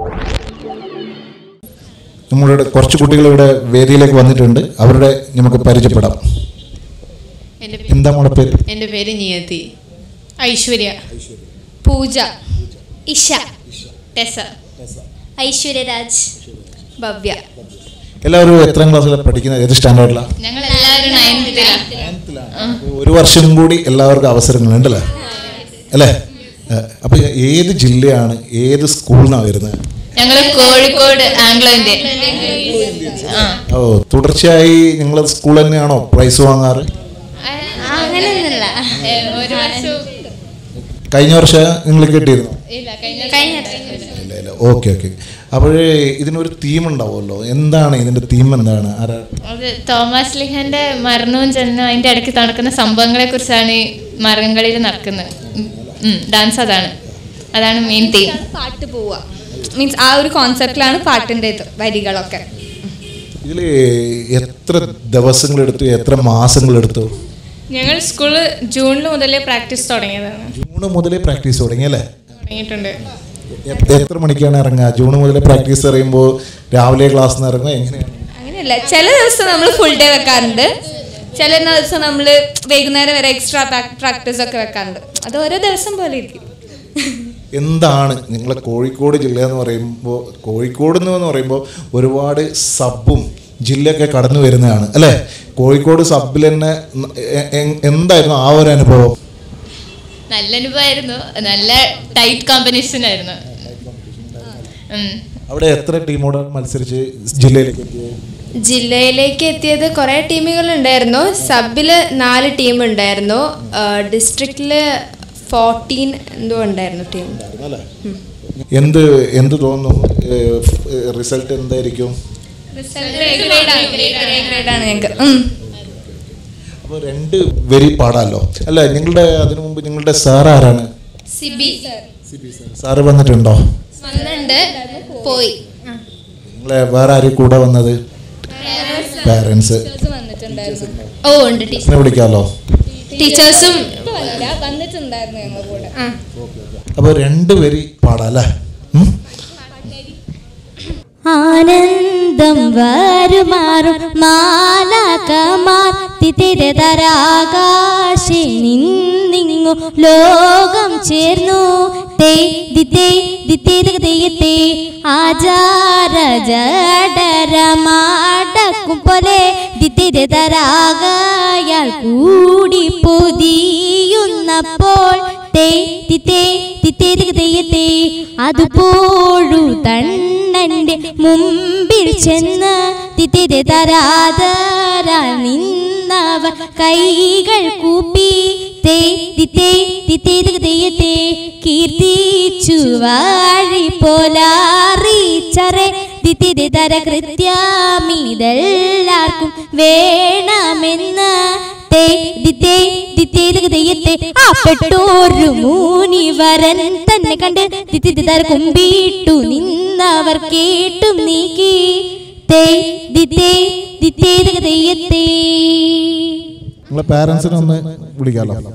നമ്മളുടെ കുറച്ച് കുട്ടികൾ ഇവിടെ വേദിയിലേക്ക് വന്നിട്ടുണ്ട് അവരുടെ നമുക്ക് പരിചയപ്പെടാം എൻ്റെ എന്താ മോളെ പേര് എൻ്റെ പേര് നിയതി ഐശ്വര്യ പൂജ ഇഷ ടെസ ഐശ്വര്യരാജ് ഭവ്യ എല്ലാവരും എത്രാം ക്ലാസ്സിലാണ് പഠിക്കുന്നത് ഏത് സ്റ്റാൻഡേർഡിലാണ് ഞങ്ങൾ എല്ലാവരും നയൻത്തിലാണ് ഒരു വർഷം കൂടി എല്ലാവർക്കും അവസരങ്ങളുണ്ടല്ലേ അല്ലേ ഏഹ്, അപ്പൊ ഏത് ജില്ലയാണ് ഏത് സ്കൂളിൽ നിന്നാണ് വരുന്നത് ഞങ്ങൾ കോഴിക്കോട് ആംഗ്ലോ ഇന്ത്യൻ ആ ഓ തുടർച്ചയായി നിങ്ങൾ സ്കൂൾ തന്നെയാണോ പ്രൈസ് വാങ്ങാറ് അങ്ങനെയൊന്നുമില്ല ഏ, ഒരു വർഷം കഴിഞ്ഞ വർഷം നിങ്ങൾ കിട്ടിയിരുന്നു ഇല്ല കഴിഞ്ഞ കഴിഞ്ഞ ഇല്ല ഇല്ല ഓക്കെ ഓക്കെ അപ്പോഴേ ഇതിനൊരു തീം ഉണ്ടാവുമല്ലോ എന്താണ് ഇതിന്റെ തീം എന്താണ് ആരാ അത് തോമസ് ലിഹന്റെ മരണവും ജനനവും അതിന്റെ ഇടയ്ക്ക് നടക്കുന്ന സംഭവങ്ങളെ കുറിച്ചാണ് ഈ മരങ്ങളിൽ നടക്കുന്നത് ഡാൻസ് അതാണ് അതാണ് മെയിൻ തീം പാട്ട് പോവുക മീൻസ് ആ ഒരു കോൺസെപ്റ്റിലാണ് പാട്ടിൻ്റെ ഇത് വരികളൊക്കെ ഇതിൽ എത്ര ദിവസങ്ങളെടുത്തു എത്ര മാസങ്ങളെടുത്തു ഞങ്ങൾ സ്കൂള് ജൂണിൽ മുതലേ പ്രാക്ടീസ് തുടങ്ങിയതാണ് ജൂൺ മുതലേ പ്രാക്ടീസ് തുടങ്ങി അല്ലേ തുടങ്ങിയിട്ടുണ്ട് എ- എത്ര മണിക്കാണ് ഇറങ്ങുക ജൂൺ മുതലേ പ്രാക്ടീസ് അറിയുമ്പോൾ രാവിലെ ക്ലാസ് നിന്ന് ഇറങ്ങുക എങ്ങനെയാണ് അങ്ങനെയല്ല ചില ദിവസം നമ്മൾ ഫുൾ ഡേ വെക്കാറുണ്ട് ചില ദിവസം നമ്മൾ വൈകുന്നേരം വരെ എക്സ്ട്രാ പ്രാക്ടീസ് ഒക്കെ വെക്കാറുണ്ട് അത് ഓരോ ദിവസം പോലെ ഇരിക്കും എന്താണ് നിങ്ങളെ കോഴിക്കോട് ജില്ല എന്ന് പറയുമ്പോൾ കോഴിക്കോട് എന്ന് പറയുമ്പോൾ ഒരുപാട് സബും ജില്ലയൊക്കെ കടന്നു വരുന്നതാണ് അല്ലേ കോഴിക്കോട് സബിൽ തന്നെ എ- എ- എന്തായിരുന്നു ആ ഒരു അനുഭവം നല്ല അനുഭവമായിരുന്നു നല്ല ടൈറ്റ് കോമ്പറ്റീഷൻ ആയിരുന്നു ഉം. അവിടെ എത്ര ടീമോട് മത്സരിച്ച് ജില്ലയിലേക്ക് എത്തിയത് ജില്ലയിലേക്ക് എത്തിയത് കുറേ ടീമുകൾ ഉണ്ടായിരുന്നു സബിൽ നാല് ടീം ഉണ്ടായിരുന്നു ഡിസ്ട്രിക്റ്റിൽ ഫോർട്ടീൻ എന്തോ ഉണ്ടായിരുന്നു ടീം എന്ത് എന്ത് തോന്നുന്നു റിസൾട്ട് എന്തായിരിക്കും ഗ്രേഡാണ് ഞങ്ങൾക്ക് അപ്പോൾ രണ്ട് വെരി പാടാലോ അല്ല നിങ്ങളുടെ അതിനു മുമ്പ് നിങ്ങളുടെ സാർ ആരാണ് സിബി സാറ് വന്നിട്ടുണ്ടോ വന്നിട്ടുണ്ട് പോയി നിങ്ങളെ വേറെ ആരും കൂടെ വന്നത് പാരൻസ് വന്നിട്ടുണ്ടായിരുന്നു ഓ ഉണ്ട് ടീച്ചർ എന്നെ വിളിക്കാമല്ലോ ടീച്ചേഴ്സും വന്നിട്ടുണ്ടായിരുന്നു ഞങ്ങളുടെ കൂടെ അപ്പോൾ രണ്ട് വരി പാടാല്ലേ ഉം? ആനന്ദം വരുമാറും മാലാകമാർ തിരതരാകാശെ നിന്നിങ്ങു ലോകം ചേർന്നു തേ ദിത്തേ ദിത്തേ തെയ്യത്തെ ആചാര ജഡരമാടക്കും പോലെ ദിത്തിരതരാകയാൽ കൂടി പൊതിയുന്നപ്പോൾ തേ തിത്തേ തിത്തേ തെയ്യത്തെ അതുപോഴു തണ്ണന്റെ മുമ്പിൽ ചെന്ന് തിത്തിരെ തരാതര നിന്നവ കൈകൾ കൂപ്പി തേ തിത്തേ തിത്തേ തെയ്യത്തെ കീർത്തിച്ചു വാഴി പോലാറിച്ചറെ തിത്തിരെ തര കൃത്യമിതെല്ലാവർക്കും വേണമെന്ന് തേ ദിത്തേ ദിത്തേ തെയ്യത്തെ ആ പെട്ടോരു മൂനിവരൻ തന്നെ കണ്ട് തിത്തിരിതാര കുമ്പിട്ടു നിന്നവർ കേട്ടും നീക്കി തേ ദിത്തേ ദിത്തേ തെയ്യത്തെ നിങ്ങളെ പാരൻസിനെ ഒന്ന് വിളിക്കാമല്ലോ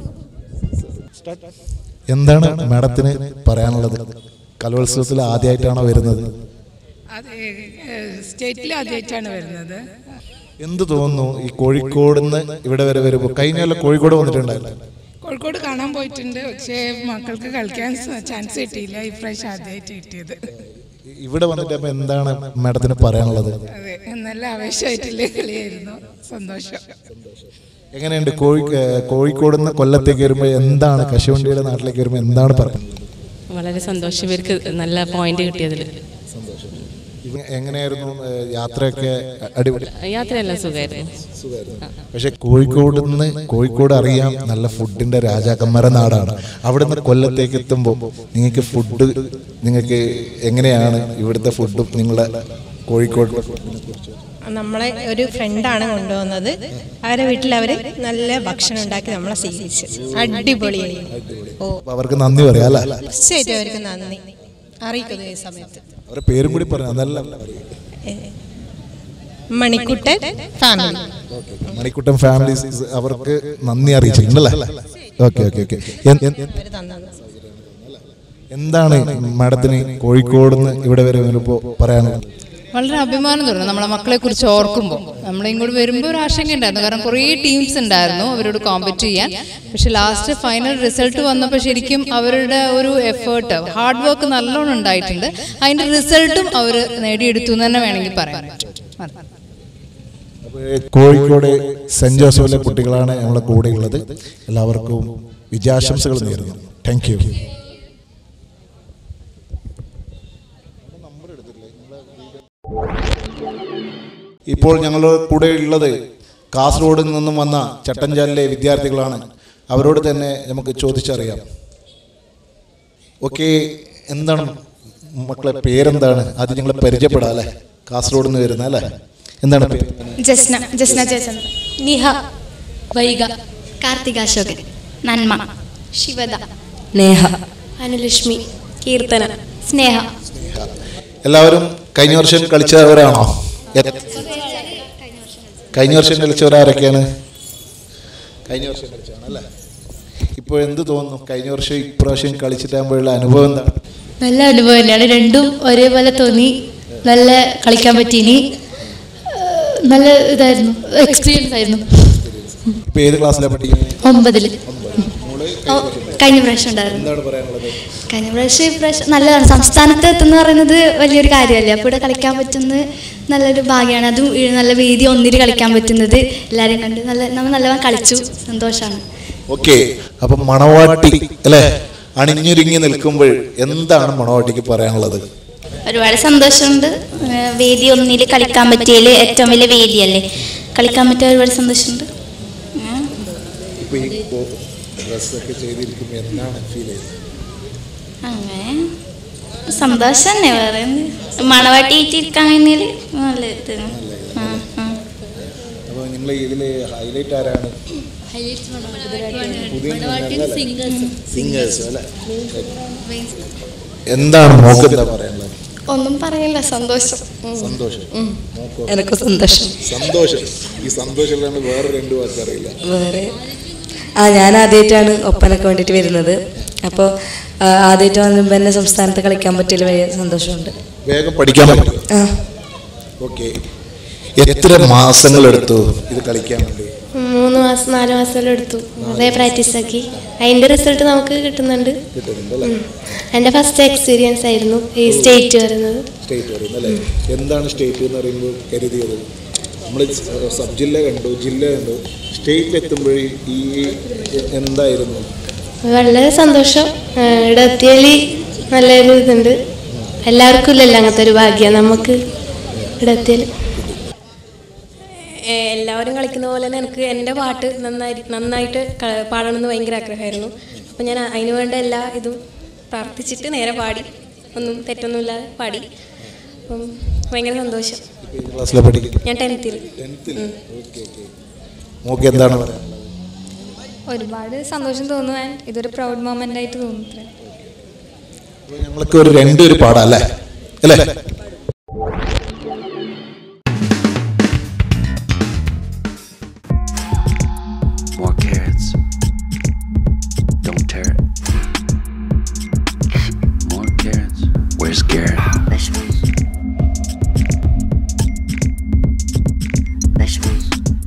എന്താണ് മാഡത്തിന് പറയാനുള്ളത് കലോത്സവത്തിൽ ആദ്യമായിട്ടാണോ വരുന്നത് അത് സ്റ്റേറ്റിൽ ആദ്യമായിട്ടാണ് വരുന്നത് എന്ത് തോന്നുന്നു ഈ കോഴിക്കോട് നിന്ന് ഇവിടെ വരെ വരുമ്പോൾ കഴിഞ്ഞ കൊല്ലം കോഴിക്കോട് വന്നിട്ടുണ്ടായിരുന്നു കോഴിക്കോട് കാണാൻ പോയിട്ടുണ്ട് പക്ഷേ മക്കൾക്ക് കളിക്കാൻ ചാൻസ് കിട്ടിയില്ല ഇപ്രാവശ്യം ആദ്യമായിട്ട് കിട്ടിയത് ഇവിടെ വന്നിട്ട് അപ്പൊ എന്താണ് മാഡത്തിന് പറയാനുള്ളത് അതെ നല്ല ആവേശമായിട്ടുള്ള കളിയായിരുന്നു സന്തോഷം എങ്ങനെയുണ്ട് കോഴി ഏഹ് കോഴിക്കോട് നിന്ന് കൊല്ലത്തേക്ക് വരുമ്പോൾ എന്താണ് കശുവണ്ടിയുടെ നാട്ടിലേക്ക് വരുമ്പോൾ എന്താണ് പറയുന്നത് വളരെ സന്തോഷം ഇവർക്ക് നല്ല പോയിന്റ് കിട്ടിയതിൽ ഇവ- എങ്ങനെയായിരുന്നു ഏഹ് യാത്രയൊക്കെ അടിപൊളി യാത്രയെല്ലാം സുഖമായിരുന്നു പക്ഷെ കോഴിക്കോട് നിന്ന് കോഴിക്കോട് അറിയാം നല്ല ഫുഡിന്റെ രാജാക്കന്മാരുടെ നാടാണ് അവിടെ നിന്ന് കൊല്ലത്തേക്ക് എത്തുമ്പോൾ നിങ്ങൾക്ക് ഫുഡ് നിങ്ങൾക്ക് എങ്ങനെയാണ് ഇവിടുത്തെ ഫുഡും നിങ്ങളുടെ കോഴിക്കോട് നമ്മളെ ഒരു ഫ്രണ്ടാണ് കൊണ്ടുവന്നത് അവരെ വീട്ടിൽ അവർ നല്ല ഭക്ഷണം ഉണ്ടാക്കി നമ്മളെ സ്വീകരിച്ചു അടിപൊളിയായി ഓ അപ്പൊ അവർക്ക് നന്ദി പറയാം അല്ലേ തീർച്ചയായിട്ടും അവർക്ക് നന്ദി അറിയിക്കുന്നു ഈ സമയത്ത് അവരുടെ പേരും കൂടി പറഞ്ഞു അതല്ല മണിക്കുട്ടൻ ഫാമിലി മണിക്കുട്ടൻ ഫാമിലീസ് അവർക്ക് നന്ദി അറിയിച്ചിട്ടുണ്ടല്ലേ ഓക്കെ ഓക്കെ ഓക്കെ അവർ തന്നത് എന്താണ് മാഡത്തിന് കോഴിക്കോട് നിന്ന് ഇവിടെ വരെ വരുമ്പോൾ പറയാനുള്ളത് വളരെ അഭിമാനം തോന്നുന്നു നമ്മളെ മക്കളെ കുറിച്ച് ഓർക്കുമ്പോൾ നമ്മളെ ഇങ്ങോട്ട് വരുമ്പോൾ ഒരു ആശങ്ക ഉണ്ടായിരുന്നു കാരണം കുറേ ടീംസ് ഉണ്ടായിരുന്നു അവരോട് കോമ്പറ്റ് ചെയ്യാൻ പക്ഷെ ലാസ്റ്റ് ഫൈനൽ റിസൾട്ട് വന്നപ്പോൾ ശരിക്കും അവരുടെ ഒരു എഫേർട്ട് ഹാർഡ് വർക്ക് നല്ലോണം ഉണ്ടായിട്ടുണ്ട് അതിന്റെ റിസൾട്ടും അവർ നേടിയെടുത്തു എന്ന് തന്നെ വേണമെങ്കിൽ പറയാൻ പറ്റും അതെ. കോഴിക്കോട് സെന്റ് ജോസഫിലെ കുട്ടികളാണ് നമ്മളെ കൂടെ ഉള്ളത് എല്ലാവർക്കും വിജയാശംസകൾ നേരുന്നു താങ്ക് യു ഇപ്പോൾ ഞങ്ങളുടെ കൂടെ ഉള്ളത് കാസർഗോഡ് നിന്നും വന്ന ചട്ടഞ്ചാലിലെ വിദ്യാർത്ഥികളാണ് അവരോട് തന്നെ നമുക്ക് ചോദിച്ചറിയാം ഓക്കെ എന്താണ് മക്കളെ പേരെന്താണ് ആദ്യം ഞങ്ങളെ പരിചയപ്പെടാം അല്ലേ കാസർഗോഡ് നിന്ന് വരുന്ന അല്ലേ എന്താണ് പേര് ജസ്ന ജസ്ന ജയചന്ദ്രൻ നിഹ വൈഗ കാർത്തിക അശോകൻ നന്മ ശിവദ നേഹ അനുലക്ഷ്മി കീർത്തന സ്നേഹ എല്ലാവരും കഴിഞ്ഞ വർഷം കളിച്ചവരാണോ എ- കഴിഞ്ഞ വർഷം കളിച്ചവരാരൊക്കെയാണ് കഴിഞ്ഞ വർഷം കളിച്ചതാണ് അല്ലേ ഇപ്പോൾ എന്ത് തോന്നുന്നു കഴിഞ്ഞ വർഷം ഇപ്രാവശ്യം കളിച്ചിട്ടാകുമ്പോഴുള്ള അനുഭവം എന്താണ് നല്ല അനുഭവം തന്നെയാണ് രണ്ടും ഒരേപോലെ തോന്നി നല്ല കളിക്കാൻ പറ്റീനി ഏഹ് നല്ല ഇതായിരുന്നു എക്സ്പീരിയൻസ് ആയിരുന്നു ഇപ്പോൾ ഏത് ക്ലാസ്സിലാണ് പഠിക്കുന്നത് ഒമ്പതില് ഓ കഴിഞ്ഞ പ്രാവശ്യം ഉണ്ടായിരുന്നു എന്താണ് പറയാനുള്ളത് കഴിഞ്ഞ പ്രാവശ്യം ഇപ്രാവശ്യം നല്ലതാണ് സംസ്ഥാനത്ത് എത്തുന്ന പറയുന്നത് വലിയൊരു കാര്യമല്ലേ അപ്പോൾ ഇവിടെ കളിക്കാൻ പറ്റുന്നത് നല്ലൊരു ഭാഗ്യമാണ് അതും ഈ നല്ല വേദി ഒന്നിൽ കളിക്കാൻ പറ്റുന്നത് എല്ലാവരെയും കണ്ട് നല്ല നമ്മൾ നല്ലവണ്ണം കളിച്ചു സന്തോഷമാണ് ഓക്കെ അപ്പം മണവാട്ടി അല്ലേ അണിഞ്ഞൊരുങ്ങി നിൽക്കുമ്പോൾ എന്താണ് മണവാട്ടിക്ക് പറയാനുള്ളത് ഒരുപാട് സന്തോഷമുണ്ട് ഏഹ് വേദി ഒന്നിൽ കളിക്കാൻ പറ്റിയതിൽ ഏറ്റവും വലിയ വേദിയല്ലേ കളിക്കാൻ പറ്റിയ ഒരുപാട് സന്തോഷമുണ്ട് ഉം. ഇപ്പോൾ ഈ ഡ്രസ്സൊക്കെ ചെയ്തിരിക്കുമ്പോൾ എന്താണ് ഫീൽ ചെയ്യുന്നത് അങ്ങനെ സന്തോഷം തന്നെ വേറെ മണവാട്ടിയിട്ട് ഇരിക്കാൻ കഴിഞ്ഞാൽ നല്ല ഇത് ആ, ആ. അപ്പോൾ നിങ്ങൾ ഇതിൽ ഹൈലൈറ്റ് ആരാണ് സിംഗേഴ്സ് അല്ലേ എന്താണ് മോക്ക് എന്താ പറയാനുള്ളത് ഒന്നും പറയില്ല സന്തോഷം ഉം. സന്തോഷം ഉം. മോക്കോ? എനക്ക് സന്തോഷം. സന്തോഷം ഈ സന്തോഷമില്ലാണ്ട് വേറെ രണ്ട് വാക്ക് അറിയില്ല വേറെ ആ ഞാൻ ആദ്യമായിട്ടാണ് ഒപ്പനക്ക് വേണ്ടിയിട്ട് വരുന്നത് അപ്പോൾ ആദ്യമായിട്ട് വന്നപ്പോൾ എന്നെ സംസ്ഥാനത്ത് കളിക്കാൻ പറ്റിയതിൽ വലിയ സന്തോഷമുണ്ട് വേഗം പഠിക്കാൻ പറ്റും ആ ഓക്കെ എത്ര മാസങ്ങൾ എടുത്തു ഇത് കളിക്കാൻ വേണ്ടി മൂന്ന് മാസം നാല് മാസമെല്ലാം എടുത്തു അതേ പ്രാക്ടീസ് ആക്കി അതിന്റെ റിസൾട്ട് നമുക്ക് കിട്ടുന്നുണ്ട് കിട്ടുന്നുണ്ട് അല്ലേ ഉം. എൻ്റെ ഫസ്റ്റ് എക്സ്പീരിയൻസ് ആയിരുന്നു ഈ സ്റ്റേറ്റ് വരുന്നത് സ്റ്റേറ്റ് പറയുന്നത് അല്ലേ എന്താണ് സ്റ്റേറ്റ് എന്ന് പറയുമ്പോൾ കരുതിയത് നമ്മൾ സബ് ജില്ല കണ്ടു ജില്ല കണ്ടു സ്റ്റേറ്റിൽ എത്തുമ്പോഴേ ഈ എന്തായിരുന്നു വളരെ സന്തോഷം ആ, ഇവിടെ എത്തിയാൽ നല്ലൊരു ഇതുണ്ട് എല്ലാവർക്കും ഇല്ലല്ലോ അങ്ങനത്തെ ഒരു ഭാഗ്യം നമുക്ക് ഇവിടെ എത്തിയാൽ ഏ, എല്ലാവരും കളിക്കുന്ന പോലെ തന്നെ എനിക്ക് എൻ്റെ പാട്ട് നന്നായി നന്നായിട്ട് ക- പാടണമെന്ന് ഭയങ്കര ആഗ്രഹമായിരുന്നു അപ്പോൾ ഞാൻ അതിന് വേണ്ട എല്ലാ ഇതും പ്രാർത്ഥിച്ചിട്ട് നേരെ പാടി ഒന്നും തെറ്റൊന്നുമില്ലാതെ പാടി അപ്പം ഭയങ്കര സന്തോഷം ഏത് ക്ലാസ്സിലാണ് പഠിക്കുന്നത് ഞാൻ ടെൻത്തിൽ ടെൻത്തിൽ ഓക്കെ ഓക്കെ മോക്ക് എന്താണ് പറയാനുള്ളത് ഒരുപാട് സന്തോഷം തോന്നുവാൻ ഇതൊരു പ്രൗഡ് മൊമെന്റ് ആയിട്ട് തോന്നുന്നു അപ്പോൾ ഞങ്ങൾക്ക് ഒരു രണ്ട് ഒരു പാടാം അല്ലേ അല്ലേ More carrots. Don't tear it. More carrots. Where's Garrett? Vegetables. Vegetables.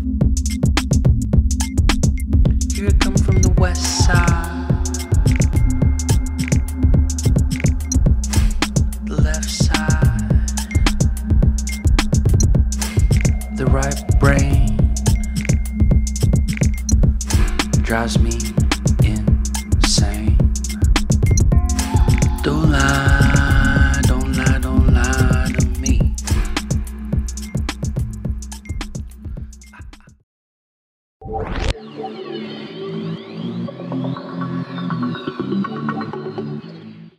Here I come from the west side. The left side. The right brain drives me insane. Don't lie, don't lie, don't lie to me.